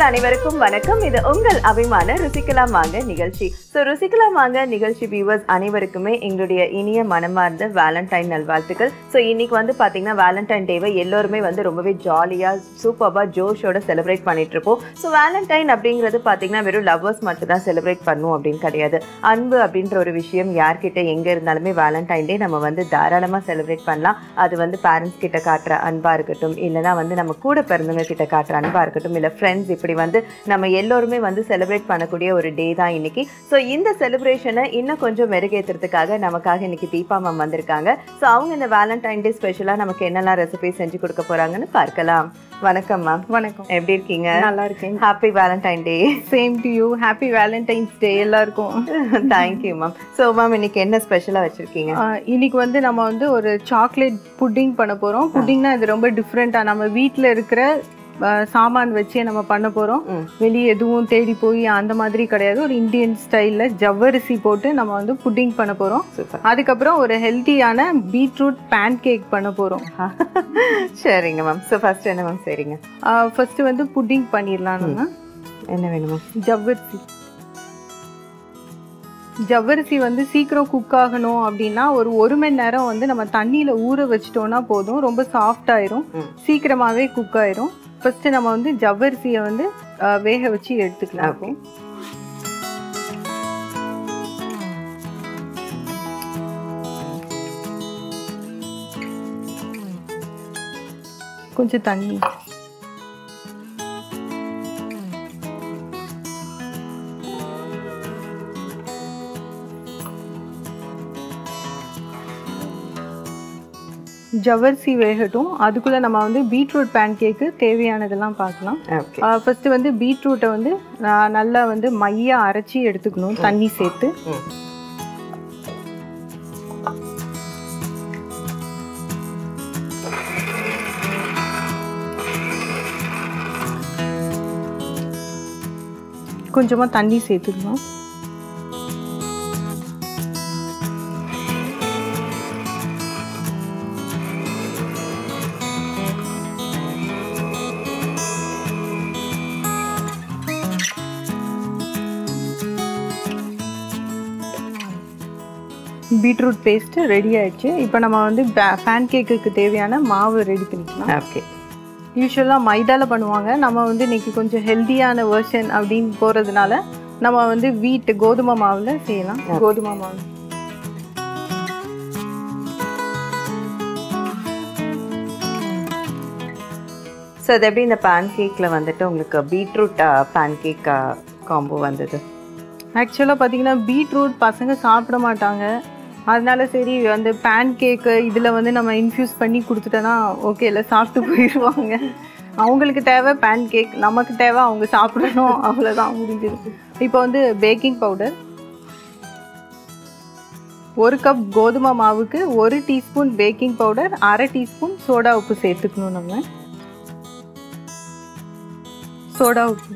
அனைவருக்கும் வணக்கம் இது உங்கள் அபிமான ருசிக்கலாம் வாங்க நிகழ்ச்சி ஸோ ருசிக்கலாம் வாங்க நிகழ்ச்சி வியூவர்ஸ் அனைவருக்குமே எங்களுடைய இனிய மனமார்ந்த வேலண்டைன் நல்வாழ்த்துக்கள் ஸோ இன்னைக்கு வந்து பார்த்தீங்கன்னா வேலண்டைன் டேவை எல்லோருமே வந்து ரொம்பவே ஜாலியாக சூப்பராக ஜோஷோட செலிப்ரேட் பண்ணிட்டு இருப்போம் ஸோ வேலண்டைன் அப்படிங்கிறது பார்த்தீங்கன்னா வெறும் லவ்வர்ஸ் மட்டும் தான் செலிப்ரேட் பண்ணும் அப்படின்னு கிடையாது அன்பு அப்படின்ற ஒரு விஷயம் யார்கிட்ட எங்கே இருந்தாலுமே வேலண்டைன் டே நம்ம வந்து தாராளமாக செலிப்ரேட் பண்ணலாம் அது வந்து பேரண்ட்ஸ் கிட்ட காட்டுற அன்பா இருக்கட்டும் இல்லைனா வந்து நம்ம கூட பிறந்தவங்க கிட்ட காட்டுற அன்பா இருக்கட்டும் இல்லை ஃப்ரெண்ட்ஸ் இப்படி வந்து நம்ம எல்லோருமே வந்து செலிப்ரேட் பண்ணக்கூடிய ஒரு டே தான் இன்னைக்கு ஸோ இந்த செலிப்ரேஷனை இன்னும் கொஞ்சம் மெருகேற்றுறதுக்காக நமக்காக இன்னைக்கு தீபா மேம் வந்திருக்காங்க ஸோ அவங்க இந்த வேலண்டைன் டே ஸ்பெஷலாக நமக்கு என்னெல்லாம் ரெசிபி செஞ்சு கொடுக்க போறாங்கன்னு பார்க்கலாம் வணக்கம் மேம் வணக்கம் எப்படி இருக்கீங்க நல்லா இருக்கேன் happy Valentine day same to you happy Valentine's day எல்லாருக்கும் தேங்க்யூ மேம் ஸோ மேம் இன்னைக்கு என்ன ஸ்பெஷலாக வச்சிருக்கீங்க ஆஹ் இன்னைக்கு வந்து நம்ம வந்து ஒரு சாக்லேட் புட்டிங் பண்ண போறோம் புட்டிங்னா இது ரொம்ப டிஃப்ரெண்டா நம்ம வீட்ல இருக்கிற ஆஹ் சாமான் வச்சே நம்ம பண்ண போறோம் ம். வெளியே எதுவும் தேடி போய் அந்த மாதிரி கிடையாது ஒரு இந்தியன் ஸ்டைல்ல ஜவ்வரிசி போட்டு நம்ம வந்து புட்டிங் பண்ண போறோம் சூப்பர் அதுக்கப்புறம் ஒரு ஹெல்த்தியான பீட்ரூட் பேன் கேக் பண்ண போறோம் சரிங்க மேம் ஸோ ஃபர்ஸ்ட் என்ன மேம் சரிங்க ஃபர்ஸ்ட் வந்து புட்டிங் பண்ணிடலாம் நம்ம என்ன வேணும் மேம் ஜவ்வரிசி ஜவ்வரிசி வந்து சீக்கிரம் குக் ஆகணும் அப்படின்னா ஒரு ஒரு மணி நேரம் வந்து நம்ம தண்ணியில் ஊற வச்சிட்டோம்னா போதும் ரொம்ப சாஃப்ட் ஆயிரும் ம். சீக்கிரமாகவே குக் ஆயிரும் ஃபர்ஸ்ட் நம்ம வந்து ஜவ்வரிசியை வந்து அஹ், வேக வச்சு எடுத்துக்கலாம் Okay. கொஞ்சம் தண்ணி ஜவ்வரிசி வேகட்டும் அதுக்குள்ள நம்ம வந்து பீட்ரூட் பேன் கேக்கு தேவையானதெல்லாம் பார்க்கலாம் ஓகே ஃபர்ஸ்ட் வந்து பீட்ரூட்டை வந்து நான் நல்லா வந்து மையா அரைச்சி எடுத்துக்கணும் தண்ணி சேர்த்து ம் கொஞ்சமா தண்ணி சேர்த்துக்கணும் பீட்ரூட் பேஸ்ட் ரெடி ஆயிடுச்சு இப்போ நம்ம வந்து பேன் கேக்குக்கு தேவையான மாவு ரெடி பண்ணிக்கலாம் ஓகே யூஸ்வலாக மைதால பண்ணுவாங்க நம்ம வந்து இன்னைக்கு கொஞ்சம் ஹெல்தியான வெர்ஷன் அப்படின்னு போகிறதுனால நம்ம வந்து வீட்டு கோதுமை மாவில் செய்யலாம் கோதுமை மாவு ஸோ அது எப்படி இந்த பேன் கேக்கில் வந்துட்டு உங்களுக்கு பீட்ரூட் பேன் கேக் காம்போ வந்தது ஆக்சுவலாக பார்த்தீங்கன்னா பீட்ரூட் பசங்க சாப்பிட மாட்டாங்க அதனால சரி அந்த பேன் கேக்கு இதில் வந்து நம்ம இன்ஃப்யூஸ் பண்ணி கொடுத்துட்டோன்னா ஓகே இல்லை சாப்பிட்டு போயிடுவாங்க அவங்களுக்கு தேவை பேன் கேக் நமக்கு தேவை அவங்க சாப்பிடணும் அவ்வளோதான் முடிஞ்சது இப்போ வந்து பேக்கிங் பவுடர் ஒரு கப் கோதுமை மாவுக்கு ஒரு டீஸ்பூன் பேக்கிங் பவுடர் அரை டீஸ்பூன் சோடா உப்பு சேர்த்துக்கணும் நம்ம சோடா உப்பு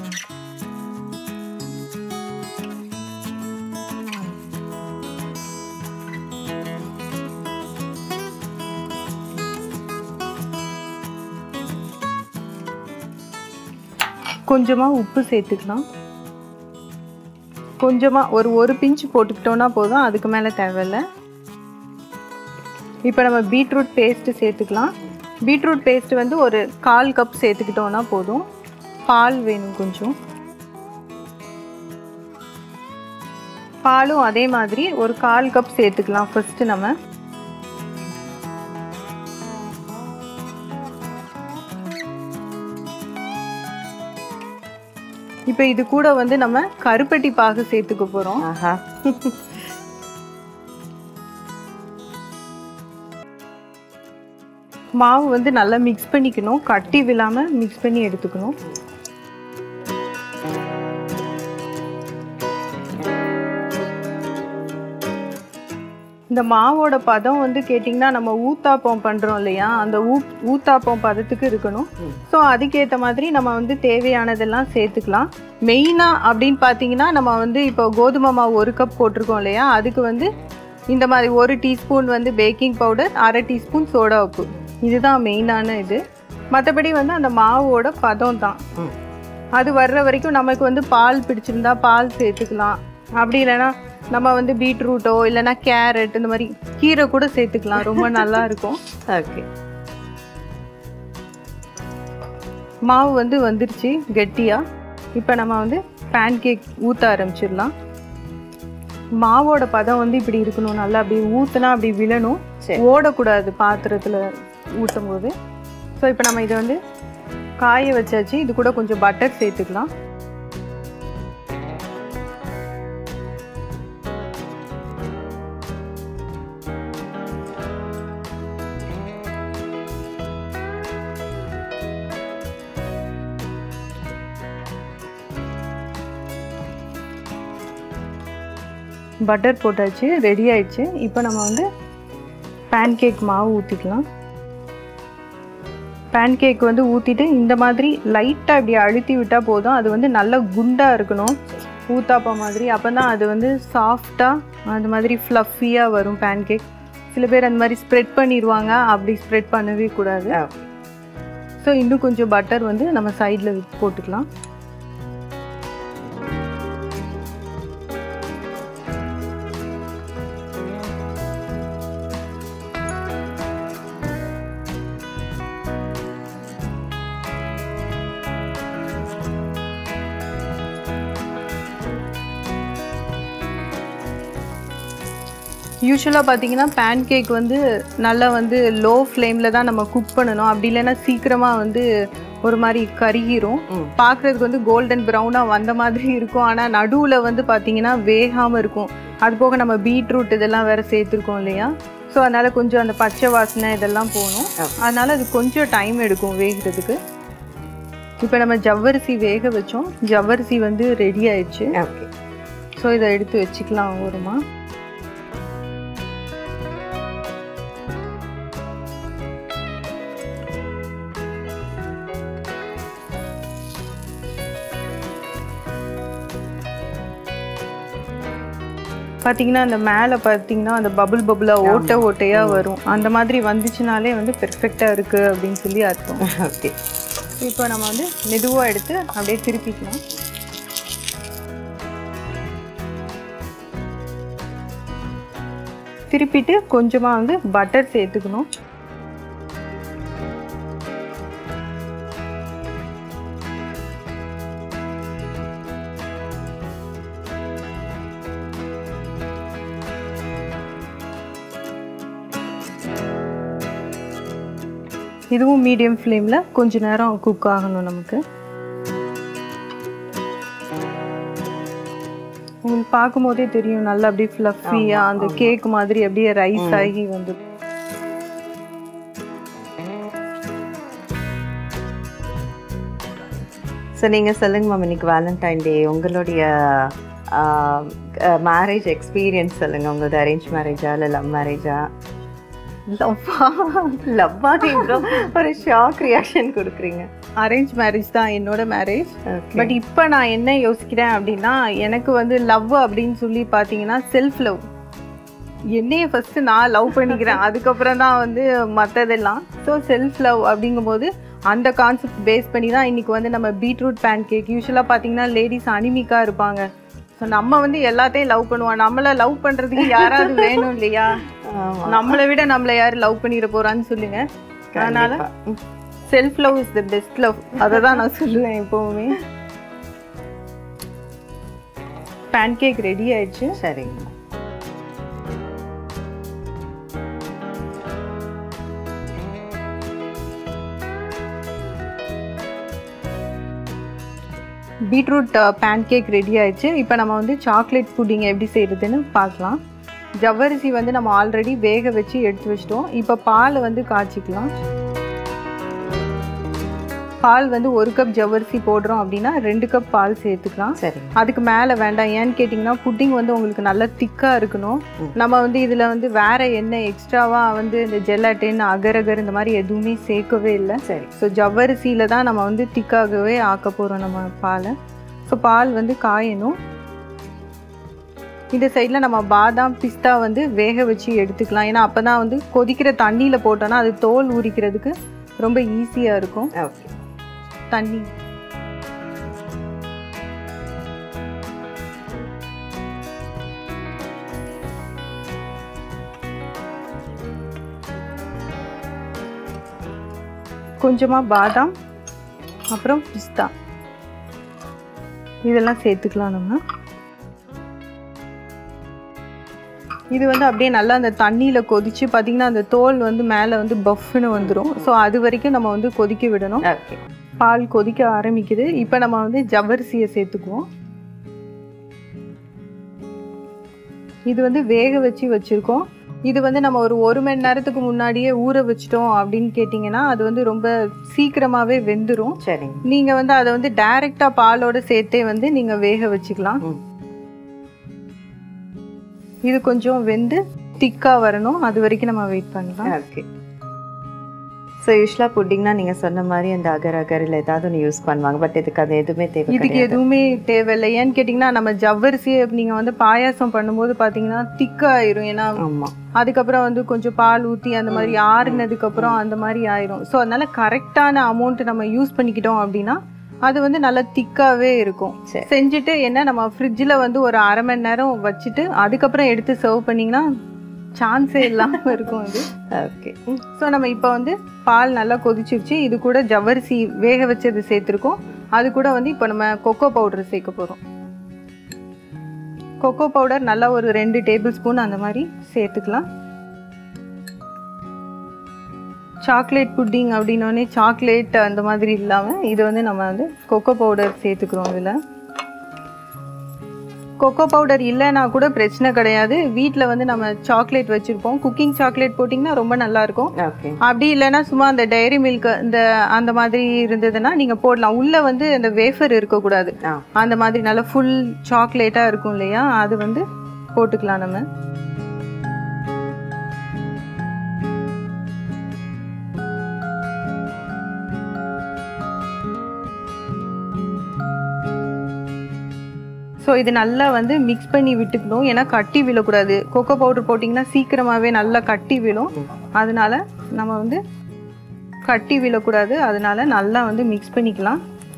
கொஞ்சமாக உப்பு சேர்த்துக்கலாம் கொஞ்சமாக ஒரு ஒரு பிஞ்சு போட்டுக்கிட்டோன்னா போதும் அதுக்கு மேலே தேவையில்ல இப்போ நம்ம பீட்ரூட் பேஸ்ட்டு சேர்த்துக்கலாம் பீட்ரூட் பேஸ்ட் வந்து ஒரு கால் கப் சேர்த்துக்கிட்டோன்னா போதும் பால் வேணும் கொஞ்சம் பாலும் அதே மாதிரி ஒரு கால் கப் சேர்த்துக்கலாம் ஃபர்ஸ்ட் நம்ம இப்போ இது கூட வந்து நம்ம கருப்பட்டி பாகு சேர்த்துக்க போறோம் ஆஹா மாவு வந்து நல்லா மிக்ஸ் பண்ணிக்கணும் கட்டி விழாம மிக்ஸ் பண்ணி எடுத்துக்கணும் இந்த மாவோட பதம் வந்து கேட்டிங்கன்னா நம்ம ஊத்தாப்பம் பண்ணுறோம் இல்லையா அந்த ஊ ஊத்தாப்பம் பதத்துக்கு இருக்கணும் ஸோ அதுக்கேற்ற மாதிரி நம்ம வந்து தேவையானதெல்லாம் சேர்த்துக்கலாம் மெயினாக அப்படின்னு பார்த்தீங்கன்னா நம்ம வந்து இப்போ கோதுமை மாவு ஒரு கப் போட்டிருக்கோம் இல்லையா அதுக்கு வந்து இந்த மாதிரி ஒரு டீஸ்பூன் வந்து பேக்கிங் பவுடர் அரை டீஸ்பூன் சோடா உப்பு இதுதான் மெயினான இது மற்றபடி வந்து அந்த மாவோட பதம் தான் ம் அது வர்ற வரைக்கும் நமக்கு வந்து பால் பிடிச்சிருந்தா பால் சேர்த்துக்கலாம் அப்படி இல்லைன்னா நம்ம வந்து பீட்ரூட்டோ இல்லைன்னா கேரட் இந்த மாதிரி கீரை கூட சேர்த்துக்கலாம் ரொம்ப நல்லா இருக்கும் ஓகே மாவு வந்து வந்துருச்சு கெட்டியா இப்போ நம்ம வந்து பேன் கேக் ஊற்ற ஆரம்பிச்சிடலாம் மாவோட பதம் வந்து இப்படி இருக்கணும் நல்லா அப்படி ஊற்றுனா அப்படி விழணும் சரி. ஓடக்கூடாது பாத்திரத்தில் ஊற்றும் போது ஸோ இப்போ நம்ம இதை வந்து காய வச்சாச்சு இது கூட கொஞ்சம் பட்டர் சேர்த்துக்கலாம் பட்டர் போட்டாச்சு ரெடி ஆயிடுச்சு இப்போ நம்ம வந்து பேன் கேக் மாவு ஊற்றிக்கலாம் பேன் கேக் வந்து ஊற்றிட்டு இந்த மாதிரி லைட்டாக இப்படி அழுத்தி விட்டால் போதும் அது வந்து நல்ல குண்டாக இருக்கணும் ஊத்தாப்பா மாதிரி அப்போ தான் அது வந்து சாஃப்டாக அந்த மாதிரி ஃப்ளஃபியாக வரும் பேன் கேக் சில பேர் அந்த மாதிரி ஸ்ப்ரெட் பண்ணிடுவாங்க அப்படி ஸ்ப்ரெட் பண்ணவே கூடாது ஸோ இன்னும் கொஞ்சம் பட்டர் வந்து நம்ம சைடில் போட்டுக்கலாம் யூஸ்வலாக பார்த்தீங்கன்னா பேன் கேக் வந்து நல்லா வந்து லோ ஃப்ளேமில் தான் நம்ம குக் பண்ணணும் அப்படி இல்லைன்னா சீக்கிரமாக வந்து ஒரு மாதிரி கருகிரும் ம். பார்க்குறதுக்கு வந்து கோல்டன் ப்ரௌனாக வந்த மாதிரி இருக்கும் ஆனால் நடுவில் வந்து பார்த்தீங்கன்னா வேகாமல் இருக்கும் அது போக நம்ம பீட்ரூட் இதெல்லாம் வேறு சேர்த்துருக்கோம் இல்லையா ஸோ அதனால் கொஞ்சம் அந்த பச்சை வாசனை இதெல்லாம் போகணும் Okay. அதனால் அது கொஞ்சம் டைம் எடுக்கும் வேகிறதுக்கு இப்போ நம்ம ஜவ்வரிசி வேக வச்சோம் ஜவ்வரிசி வந்து ரெடி ஆயிடுச்சு ஓகே ஸோ இதை எடுத்து வச்சுக்கலாம் ஓரமா பார்த்தீங்கன்னா அந்த மேலே பார்த்தீங்கன்னா அந்த பபுள் பபுளாக ஓட்டை ஓட்டையாக வரும் அந்த மாதிரி வந்துச்சுனாலே வந்து பெர்ஃபெக்டாக இருக்குது அப்படின்னு சொல்லி அர்த்தம் ஓகே இப்போ நம்ம வந்து மெதுவாக எடுத்து அப்படியே திருப்பிக்கலாம் திருப்பிட்டு கொஞ்சமாக வந்து பட்டர் சேர்த்துக்கணும் இதுவும் மீடியம் ஃப்ளேமில் கொஞ்ச நேரம் குக் ஆகணும் நமக்கு உங்களுக்கு பார்க்கும்போதே தெரியும் நல்லா அப்படியே ஃப்ளஃபியாக அந்த கேக் மாதிரி அப்படியே ரைஸ் ஆகி வந்து ஸோ நீங்கள் சொல்லுங்க மேம் இன்னைக்கு வேலண்டைன் டே உங்களுடைய மேரேஜ் எக்ஸ்பீரியன்ஸ் சொல்லுங்க உங்களது அரேஞ்ச் மேரேஜா இல்லை லவ் மேரேஜா லவ்வா லவ்வா நீங்கள் ஒரு ஷாக் ரியாக்ஷன் கொடுக்குறீங்க அரேஞ்ச் மேரேஜ் தான் என்னோட மேரேஜ் ஓகே பட் இப்போ நான் என்ன யோசிக்கிறேன் அப்படின்னா எனக்கு வந்து லவ் அப்படின்னு சொல்லி பார்த்தீங்கன்னா செல்ஃப் லவ் என்னைய ஃபர்ஸ்ட் நான் லவ் பண்ணிக்கிறேன் அதுக்கப்புறம் தான் வந்து மற்றதெல்லாம் ஸோ செல்ஃப் லவ் அப்படிங்கும்போது அந்த கான்செப்ட் பேஸ் பண்ணி தான் இன்னைக்கு வந்து நம்ம பீட்ரூட் பேன் கேக் யூஸ்வலாக பார்த்தீங்கன்னா லேடிஸ் அனிமிக்காக இருப்பாங்க ஸோ நம்ம வந்து எல்லாத்தையும் லவ் பண்ணுவோம் நம்மளை லவ் பண்ணுறதுக்கு யாராவது வேணும் இல்லையா நம்மளை விட நம்மளை யார் லவ் பண்ணிட போறான்னு சொல்லுங்க அதனால self love is the best love அதை தான் நான் சொல்லுவேன் எப்பவுமே பேன் கேக் ரெடி ஆயிடுச்சு சரிங்க பீட்ரூட் பேன் கேக் ரெடி ஆயிடுச்சு இப்போ நம்ம வந்து சாக்லேட் புட்டிங் எப்படி செய்யறதுன்னு பார்க்கலாம் ஜவ்வரிசி வந்து நம்ம ஆல்ரெடி வேக வச்சு எடுத்து வச்சிட்டோம் இப்போ பால் வந்து காய்ச்சிக்கலாம் பால் வந்து ஒரு கப் ஜவ்வரிசி போடுறோம் அப்படின்னா ரெண்டு கப் பால் சேர்த்துக்கலாம் சரிங்க அதுக்கு மேலே வேண்டாம் ஏன்னு கேட்டிங்கன்னா புட்டிங் வந்து உங்களுக்கு நல்லா திக்காக இருக்கணும் நம்ம வந்து இதில் வந்து வேற என்ன எக்ஸ்ட்ராவாக வந்து இந்த ஜெல்லாட்டின் அகர் அகர் இந்த மாதிரி எதுவுமே சேர்க்கவே இல்லை சரி ஸோ ஜவ்வரிசியில் தான் நம்ம வந்து திக்காகவே ஆக்க போகிறோம் நம்ம பாலை ஸோ பால் வந்து காயணும் இந்த சைடில் நம்ம பாதாம் பிஸ்தா வந்து வேக வச்சு எடுத்துக்கலாம் ஏன்னா அப்போ தான் வந்து கொதிக்கிற தண்ணியில் போட்டோன்னா அது தோல் உரிக்கிறதுக்கு ரொம்ப ஈஸியாக இருக்கும் ஓகே தண்ணி கொஞ்சமாக பாதாம் அப்புறம் பிஸ்தா இதெல்லாம் சேர்த்துக்கலாம் நம்ம இது வந்து அப்படியே நல்லா அந்த தண்ணியில் கொதிச்சு பார்த்தீங்கன்னா அந்த தோல் வந்து மேலே வந்து பஃப்னு வந்துடும் ஸோ அது வரைக்கும் நம்ம வந்து கொதிக்க விடணும் ஓகே பால் கொதிக்க ஆரம்பிக்குது இப்போ நம்ம வந்து ஜவ்வரிசியை சேர்த்துக்குவோம் இது வந்து வேக வச்சு வச்சுருக்கோம் இது வந்து நம்ம ஒரு ஒரு மணி நேரத்துக்கு முன்னாடியே ஊற வச்சிட்டோம் அப்படின்னு கேட்டிங்கன்னா அது வந்து ரொம்ப சீக்கிரமாகவே வெந்துடும் சரிங்க நீங்கள் வந்து அதை வந்து டைரெக்டாக பாலோட சேர்த்தே வந்து நீங்கள் வேக வச்சுக்கலாம் ம். இது கொஞ்சம் வெந்து திக்காக வரணும் அது வரைக்கும் நம்ம வெயிட் பண்ணலாம் ஓகே ஸோ யூஸ்வலாக புட்டிங்னா நீங்கள் சொன்ன மாதிரி அந்த அகர் அகர் இல்லை ஏதாவது ஒன்று யூஸ் பண்ணுவாங்க பட் இதுக்கு அது எதுவுமே தேவை இதுக்கு கிடையாது எதுவுமே தேவையில்லை ஏன்னு கேட்டிங்கன்னா நம்ம ஜவ்வரிசியை நீங்கள் வந்து பாயாசம் பண்ணும்போது பார்த்தீங்கன்னா திக்காயிரும் ஏன்னா ஆமாம் அதுக்கப்புறம் வந்து கொஞ்சம் பால் ஊற்றி அந்த மாதிரி ஆறுனதுக்கு அப்புறம் அந்த மாதிரி ஆயிரும் ஸோ அதனால கரெக்டான அமௌண்ட் நம்ம யூஸ் பண்ணிக்கிட்டோம் அப்படின்னா அது வந்து நல்லா திக்காவே இருக்கும் சரி. செஞ்சுட்டு என்ன நம்ம ஃப்ரிட்ஜில் வந்து ஒரு அரை மணி நேரம் வச்சுட்டு அதுக்கப்புறம் எடுத்து சர்வ் பண்ணிங்கன்னா சான்ஸே இல்லாமல் இருக்கும் அது ஓகே ஸோ நம்ம இப்போ வந்து பால் நல்லா கொதிச்சிருச்சு இது கூட ஜவ்வரிசி வேக வச்சது சேர்த்துருக்கோம் அது கூட வந்து இப்போ நம்ம கொக்கோ பவுடர் சேர்க்க போகிறோம் கொக்கோ பவுடர் நல்லா ஒரு ரெண்டு டேபிள் ஸ்பூன் அந்த மாதிரி சேர்த்துக்கலாம் சாக்லேட் புட்டிங் அப்படின்னோடனே சாக்லேட் அந்த மாதிரி இல்லாமல் இது வந்து நம்ம வந்து கொக்கோ பவுடர் சேர்த்துக்கிறோம் இதில் கொக்கோ பவுடர் இல்லைன்னா கூட பிரச்சனை கிடையாது வீட்டில் வந்து நம்ம சாக்லேட் வச்சுருப்போம் குக்கிங் சாக்லேட் போட்டிங்கன்னா ரொம்ப நல்லாயிருக்கும் ஓகே அப்படி இல்லைன்னா சும்மா அந்த டைரி மில்க் இந்த அந்த மாதிரி இருந்ததுன்னா நீங்கள் போடலாம் உள்ளே வந்து அந்த வேஃபர் இருக்கக்கூடாது ஆ அந்த மாதிரி நல்லா ஃபுல் சாக்லேட்டாக இருக்கும் இல்லையா அது வந்து போட்டுக்கலாம் நம்ம ஸோ இது நல்லா வந்து மிக்ஸ் பண்ணி விட்டுக்கணும் ஏன்னா கட்டி விழக்கூடாது கொக்கோ பவுடர் போட்டிங்கன்னா சீக்கிரமாகவே நல்லா கட்டி விழும் அதனால நம்ம வந்து கட்டி விழக்கூடாது அதனால நல்லா வந்து மிக்ஸ் பண்ணிக்கலாம்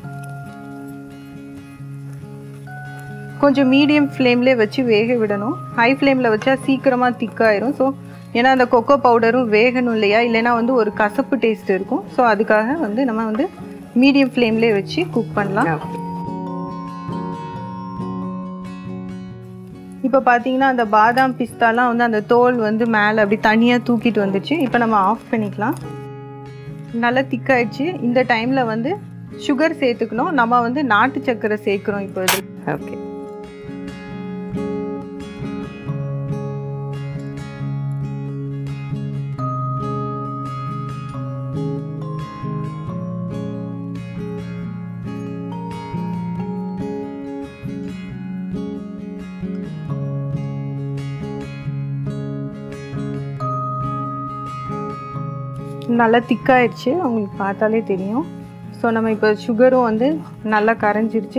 கொஞ்சம் மீடியம் ஃப்ளேம்லேயே வச்சு வேக விடணும் ஹை ஃப்ளேமில் வச்சா சீக்கிரமாக திக்காயிரும் ஸோ ஏன்னா அந்த கொக்கோ பவுடரும் வேகணும் இல்லையா இல்லைன்னா வந்து ஒரு கசப்பு டேஸ்ட் இருக்கும் ஸோ அதுக்காக வந்து நம்ம வந்து மீடியம் ஃப்ளேம்லேயே வச்சு குக் பண்ணலாம் ஓகே இப்போ பார்த்தீங்கன்னா அந்த பாதாம் பிஸ்தாலாம் வந்து அந்த தோல் வந்து மேலே அப்படி தனியாக தூக்கிட்டு வந்துச்சு இப்போ நம்ம ஆஃப் பண்ணிக்கலாம் நல்லா திக்காயிடுச்சு இந்த டைமில் வந்து சுகர் சேர்த்துக்கணும் நம்ம வந்து நாட்டு சர்க்கரை சேர்க்குறோம் இப்போ இது ஓகே நல்லா திக்காயிடுச்சு உங்களுக்கு பார்த்தாலே தெரியும் ஸோ நம்ம இப்போ சுகரும் வந்து நல்லா கரைஞ்சிருச்சு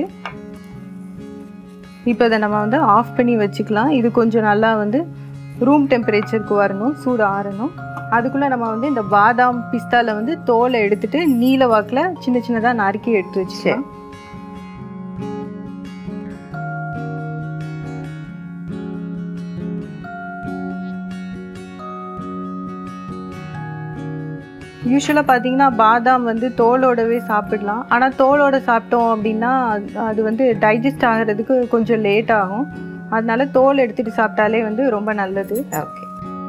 இப்போ இதை நம்ம வந்து ஆஃப் பண்ணி வச்சுக்கலாம் இது கொஞ்சம் நல்லா வந்து ரூம் டெம்பரேச்சருக்கு வரணும் சூடு ஆறணும் அதுக்குள்ளே நம்ம வந்து இந்த பாதாம் பிஸ்தால வந்து தோலை எடுத்துட்டு நீல வாக்கில் சின்ன சின்னதாக நறுக்கி எடுத்து வச்சுக்கலாம் யூஸ்வலாக பார்த்தீங்கன்னா பாதாம் வந்து தோலோடவே சாப்பிடலாம் ஆனால் தோலோட சாப்பிட்டோம் அப்படின்னா அது- அது வந்து டைஜஸ்ட் ஆகிறதுக்கு கொஞ்சம் லேட் ஆகும் அதனால தோல் எடுத்துட்டு சாப்பிட்டாலே வந்து ரொம்ப நல்லது ஓகே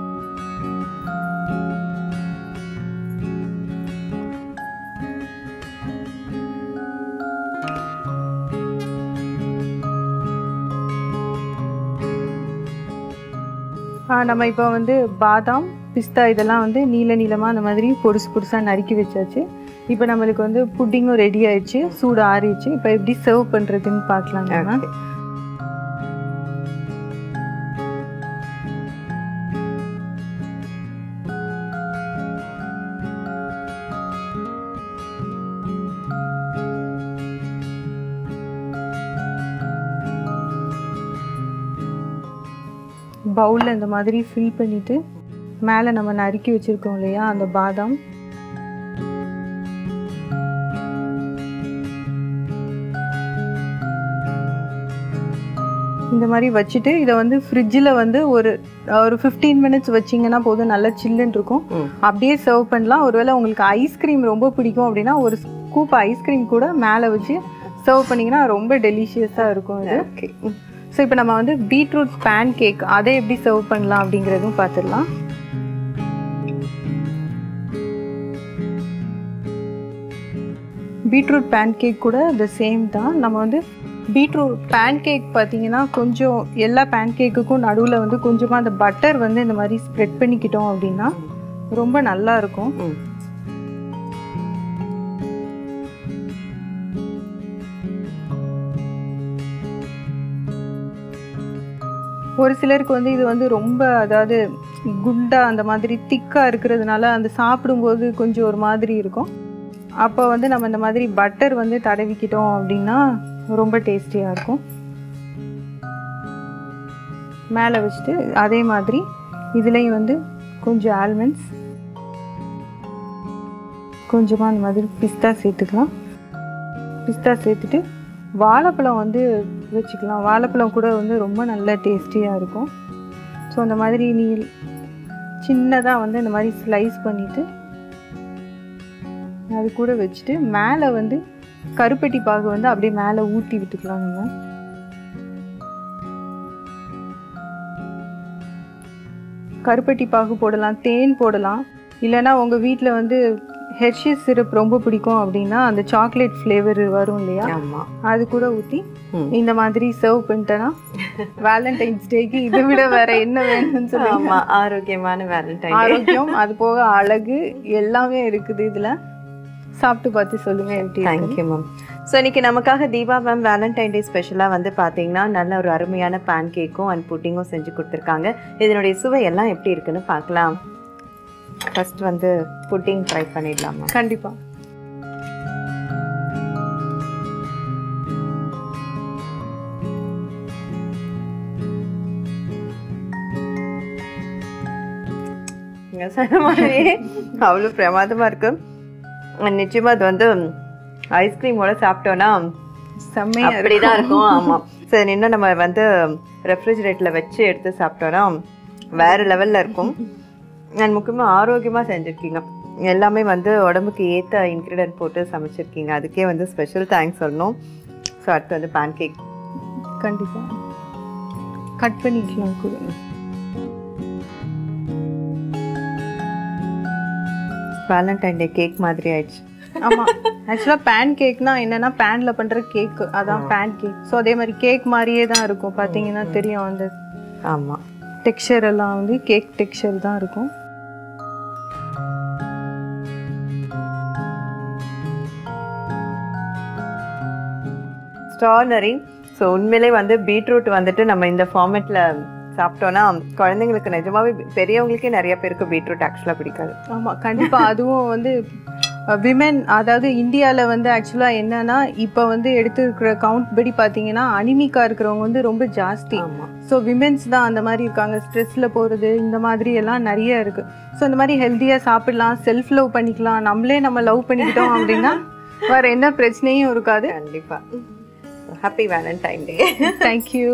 ஆ, நம்ம இப்போ வந்து பாதாம் பிஸ்தா இதெல்லாம் வந்து நீல நீளமாக அந்த மாதிரி பொடுசு பொடுசாக நறுக்கி வச்சாச்சு இப்போ நம்மளுக்கு வந்து புட்டிங்கும் ரெடி ஆயிடுச்சு சூடு ஆறிடுச்சு இப்போ எப்படி சர்வ் பண்ணுறதுன்னு பார்க்கலாம் நம்ம ஓகே பவுலில் இந்த மாதிரி ஃபில் பண்ணிவிட்டு மேலே நம்ம நறுக்கி வச்சுருக்கோம் இல்லையா அந்த பாதாம் இந்த மாதிரி வச்சுட்டு இதை வந்து ஃப்ரிட்ஜில் வந்து ஒரு ஒரு ஃபிஃப்டீன் மினிட்ஸ் வச்சிங்கன்னா போதும் நல்லா சில்லுன்னு இருக்கும் ம். அப்படியே சர்வ் பண்ணலாம் ஒருவேளை உங்களுக்கு ஐஸ்கிரீம் ரொம்ப பிடிக்கும் அப்படின்னா ஒரு ஸ்கூப் ஐஸ்கிரீம் கூட மேலே வச்சு சர்வ் பண்ணிங்கன்னா ரொம்ப டெலிஷியஸாக இருக்கும் இது ஓகே ஸோ இப்போ நம்ம வந்து பீட்ரூட் பேன் கேக் அதை எப்படி சர்வ் பண்ணலாம் அப்படிங்கிறதும் பார்த்துடலாம் பீட்ரூட் பேன் கேக் கூட த சேம் தான் நம்ம வந்து பீட்ரூட் பேன் கேக் பார்த்தீங்கன்னா கொஞ்சம் எல்லா பேன் கேக்குக்கும் நடுவில் வந்து கொஞ்சமாக அந்த பட்டர் வந்து இந்த மாதிரி ஸ்ப்ரெட் பண்ணிக்கிட்டோம் அப்படின்னா ரொம்ப நல்லா இருக்கும் ம் ஒரு சிலருக்கு வந்து இது வந்து ரொம்ப அதாவது குண்டா அந்த மாதிரி திக்காக இருக்கிறதுனால அந்த சாப்பிடும்போது கொஞ்சம் ஒரு மாதிரி இருக்கும் அப்போ வந்து நம்ம இந்த மாதிரி பட்டர் வந்து தடவிக்கிட்டோம் அப்படின்னா ரொம்ப டேஸ்டியாக இருக்கும் மேலே வச்சுட்டு அதே மாதிரி இதுலேயும் வந்து கொஞ்சம் ஆல்மண்ட்ஸ் கொஞ்சமாக அந்த மாதிரி பிஸ்தா சேர்த்துக்கலாம் பிஸ்தா சேர்த்துட்டு வாழைப்பழம் வந்து வச்சுக்கலாம் வாழைப்பழம் கூட வந்து ரொம்ப நல்ல டேஸ்டியாக இருக்கும் ஸோ அந்த மாதிரி நீ சின்னதாக வந்து இந்த மாதிரி ஸ்லைஸ் பண்ணிவிட்டு அது கூட வச்சுட்டு மேலே வந்து கருப்பட்டி பாகு வந்து அப்படியே மேலே ஊற்றி விட்டுக்கலாம் நம்ம கருப்பட்டி பாகு போடலாம் தேன் போடலாம் இல்லைன்னா உங்கள் வீட்டில் வந்து ஹெர்ஷிஸ் சிரப் ரொம்ப பிடிக்கும் அப்படின்னா அந்த சாக்லேட் ஃப்ளேவர் வரும் இல்லையா ஆமா அது கூட ஊற்றி ம். இந்த மாதிரி சர்வ் பண்ணிட்டேன்னா வேலண்டைன்ஸ் டேக்கு இதை விட வேற என்ன வேணும்னு சொல்லி ஆமா ஆரோக்கியமான வேலண்டைன் ஆரோக்கியம் அது போக அழகு எல்லாமே இருக்குது இதுல சாப்பிட்டு பார்த்து சொல்லுங்க எப்படி இருக்கு. தேங்க்யூ மேம் ஸோ இன்னைக்கு நமக்காக தீபா மேம் வேலண்டைன் டே ஸ்பெஷலாக வந்து பார்த்தீங்கன்னா நல்ல ஒரு அருமையான பேன் கேக்கும் அண்ட் புட்டிங்கும் செஞ்சு கொடுத்துருக்காங்க இதனுடைய சுவை எல்லாம் எப்படி இருக்குன்னு பார்க்கலாம் ஃபர்ஸ்ட் வந்து புட்டிங் ட்ரை பண்ணிடலாமா கண்டிப்பா நீங்க சொன்ன மாதிரி அவ்வளோ பிரமாதமாக இருக்கு And நிச்சயமா அது வந்து ஐஸ்கிரீமோட சாப்பிட்டோன்னா செம்மையா இருக்கு அப்படிதான் இருக்கும் ஆமா சரி இன்னும் நம்ம வந்து ரெஃப்ரிஜரேட்டர்ல வச்சு எடுத்து சாப்பிட்டோம்னா வேற லெவல்ல இருக்கும் அண்ட் முக்கியமா ஆரோக்கியமா செஞ்சிருக்கீங்க எல்லாமே வந்து உடம்புக்கு ஏத்த இன்க்ரீடியன்ட் போட்டு சமைச்சிருக்கீங்க அதுக்கே வந்து ஸ்பெஷல் தேங்க்ஸ் சொல்லணும் ஸோ அடுத்து வந்து பேன் கேக் கண்டிப்பா கட் பண்ணிக்கலாம் கூட வேலண்டைன் டே கேக் மாதிரி ஆயிடுச்சு ஆமா ஆக்சுவலா பேன் கேக்னா என்னன்னா பேன்ல பண்ற கேக் அதான் பேன் கேக் ஸோ அதே மாதிரி கேக் மாதிரியே தான் இருக்கும் பாத்தீங்கன்னா தெரியும் அந்த ஆமா டெக்ஸ்சர் எல்லாம் வந்து கேக் டெக்ஸ்சர் தான் இருக்கும் ஸ்ட்ரானரி ஸோ உண்மையிலே வந்து பீட்ரூட் வந்துட்டு நம்ம இந்த ஃபார்மேட்டில் சாப்பிட்டோன்னா குழந்தைங்களுக்கு நிஜமாவே பெரியவங்களுக்கே நிறைய பேருக்கு பீட்ரூட் ஆக்சுவலாக பிடிக்காது ஆமா கண்டிப்பா அதுவும் வந்து விமென் அதாவது இந்தியால வந்து ஆக்சுவலா என்னன்னா இப்போ வந்து எடுத்துருக்கிற கவுண்ட் படி பாத்தீங்கன்னா அனிமிக்கா இருக்கிறவங்க வந்து ரொம்ப ஜாஸ்தி ஆமா ஸோ விமென்ஸ் தான் அந்த மாதிரி இருக்காங்க ஸ்ட்ரெஸ்ல போறது இந்த மாதிரி எல்லாம் நிறைய இருக்கு ஸோ இந்த மாதிரி ஹெல்த்தியா சாப்பிடலாம் செல்ஃப் லவ் பண்ணிக்கலாம் நம்மளே நம்ம லவ் பண்ணிக்கிட்டோம் அப்படின்னா வேற என்ன பிரச்சனையும் இருக்காது கண்டிப்பா happy Valentine day thank you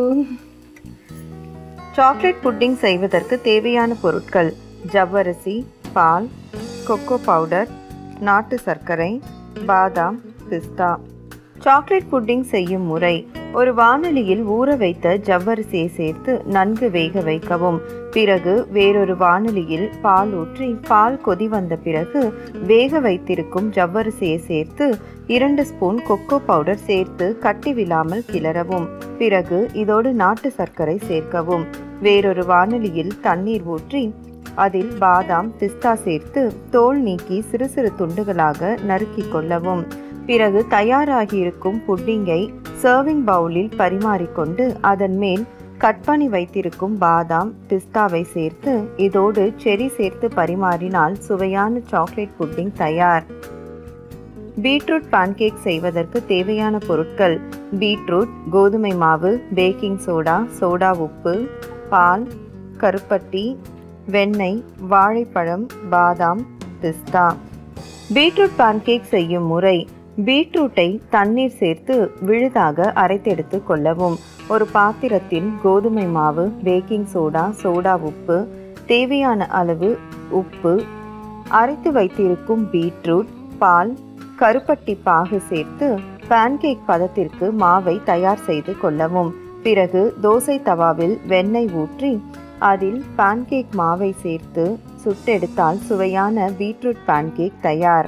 chocolate pudding செய்வதற்கு தேவையான பொருட்கள் ஜவ்வரிசி பால் கொக்கோ பவுடர் நாட்டு சர்க்கரை பாதாம் பிஸ்தா சாக்லேட் புட்டிங் செய்யும் முறை ஒரு வாணலியில் ஊற வைத்த ஜவ்வரிசியை சேர்த்து நன்கு வேக வைக்கவும் பிறகு வேறொரு வாணலியில் பால் ஊற்றி பால் கொதி வந்த பிறகு வேக வைத்திருக்கும் ஜவ்வரிசியை சேர்த்து இரண்டு ஸ்பூன் கொக்கோ பவுடர் சேர்த்து கட்டி விழாமல் கிளறவும் பிறகு இதோடு நாட்டு சர்க்கரை சேர்க்கவும் வேறொரு வாணலியில் தண்ணீர் ஊற்றி அதில் பாதாம் பிஸ்தா சேர்த்து தோல் நீக்கி சிறு சிறு துண்டுகளாக நறுக்கிக் கொள்ளவும் பிறகு தயாராகியிருக்கும் புட்டிங்கை சர்விங் பவுலில் பரிமாறிக்கொண்டு அதன் மேல் கட் பண்ணி வைத்திருக்கும் பாதாம் பிஸ்தாவை சேர்த்து இதோடு செரி சேர்த்து பரிமாறினால் சுவையான சாக்லேட் புட்டிங் தயார் பீட்ரூட் பான்கேக் செய்வதற்கு தேவையான பொருட்கள் பீட்ரூட் கோதுமை மாவு பேக்கிங் சோடா சோடா உப்பு பால் கருப்பட்டி வெண்ணெய் வாழைப்பழம் பாதாம் பிஸ்தா பீட்ரூட் பான்கேக் செய்யும் முறை பீட்ரூட்டை தண்ணீர் சேர்த்து விழுதாக அரைத்தெடுத்து கொள்ளவும் ஒரு பாத்திரத்தில் கோதுமை மாவு பேக்கிங் சோடா சோடா உப்பு தேவையான அளவு உப்பு அரைத்து வைத்திருக்கும் பீட்ரூட் பால் கருப்பட்டி பாகு சேர்த்து பான்கேக் பதத்திற்கு மாவை தயார் செய்து கொள்ளவும் பிறகு தோசை தவாவில் வெண்ணெய் ஊற்றி அதில் பான்கேக் மாவை சேர்த்து சுட்டெடுத்தால் சுவையான பீட்ரூட் பான்கேக் தயார்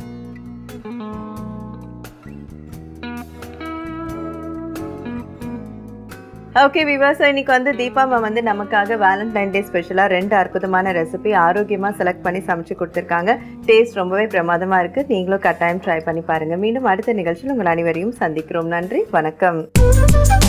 ஓகே விவாசம் இன்னைக்கு வந்து தீபாமா வந்து நமக்காக வேலண்டைன் டே ஸ்பெஷலாக ரெண்டு அற்புதமான ரெசிபி ஆரோக்கியமாக செலக்ட் பண்ணி சமைச்சு கொடுத்துருக்காங்க டேஸ்ட் ரொம்பவே பிரமாதமாக இருக்குது நீங்களும் கட்டாயம் ட்ரை பண்ணி பாருங்கள் மீண்டும் அடுத்த நிகழ்ச்சியில் உங்கள் அனைவரையும் சந்திக்கிறோம் நன்றி வணக்கம்